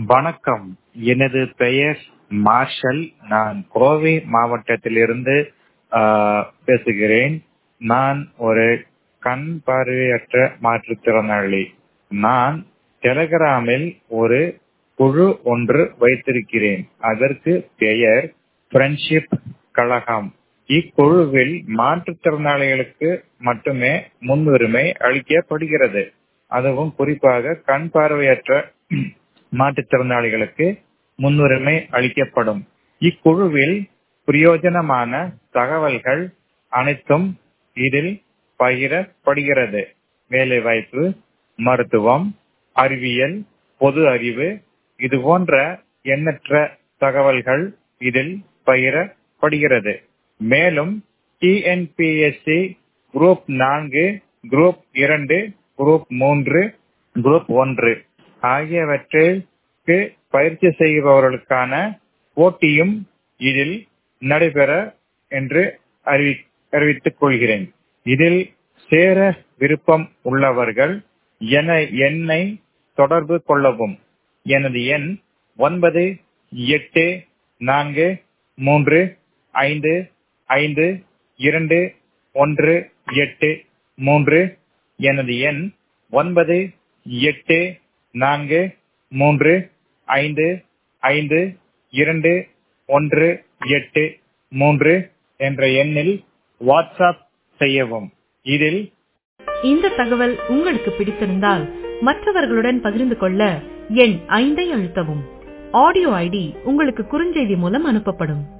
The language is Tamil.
வணக்கம் எனது பெயர் மார்ஷல் நான் கோவை மாவட்டத்திலிருந்து ஆஹ், பேசுகிறேன் நான் ஒரு கண் பார்வையற்ற மாற்றுத்திறனாளி நான் டெலகிராமில் ஒரு குழு ஒன்று வைத்திருக்கிறேன் அதற்கு பெயர் ஃப்ரெண்ட்ஷிப் கழகம் இக்குழுவில் மாற்றுத்திறனாளிகளுக்கு மட்டுமே முன்னுரிமை அளிக்கப்படுகிறது அதுவும் குறிப்பாக கண் பார்வையற்ற மாற்றுத்திறனாளிகளுக்கு முன்னுரிமை அளிக்கப்படும் இக்குழுவில் பிரயோஜனமான தகவல்கள் அனைத்தும் இதில் பகிரப்படுகிறது வேலைவாய்ப்பு மருத்துவம் அறிவியல் பொது அறிவு இது போன்ற எண்ணற்ற தகவல்கள் இதில் பகிரப்படுகிறது மேலும் டிஎன்பிஎஸ்சி குரூப் நான்கு குரூப் இரண்டு குரூப் மூன்று குரூப் ஒன்று ஆகியவற்றிற்கு பயிற்சி செய்பவர்களுக்கான போட்டியும் இதில் நடைபெற என்று அறிவி அறிவித்துக் கொள்கிறேன் இதில் சேர விருப்பம் உள்ளவர்கள் என என்னை தொடர்பு கொள்ளவும் எனது எண் ஒன்பது எட்டு நான்கு மூன்று ஐந்து ஐந்து இரண்டு ஒன்று எட்டு மூன்று எனது எண் ஒன்பது எட்டு நான்கு மூன்று ஐந்து ஐந்து இரண்டு ஒன்று எட்டு மூன்று என்ற எண்ணில் வாட்ஸ்அப் செய்யவும் இதில் இந்த தகவல் உங்களுக்கு பிடித்திருந்தால் மற்றவர்களுடன் பகிர்ந்து கொள்ள எண் ஐந்தை அழுத்தவும் ஆடியோ ஐடி உங்களுக்கு குறுஞ்செய்தி மூலம் அனுப்பப்படும்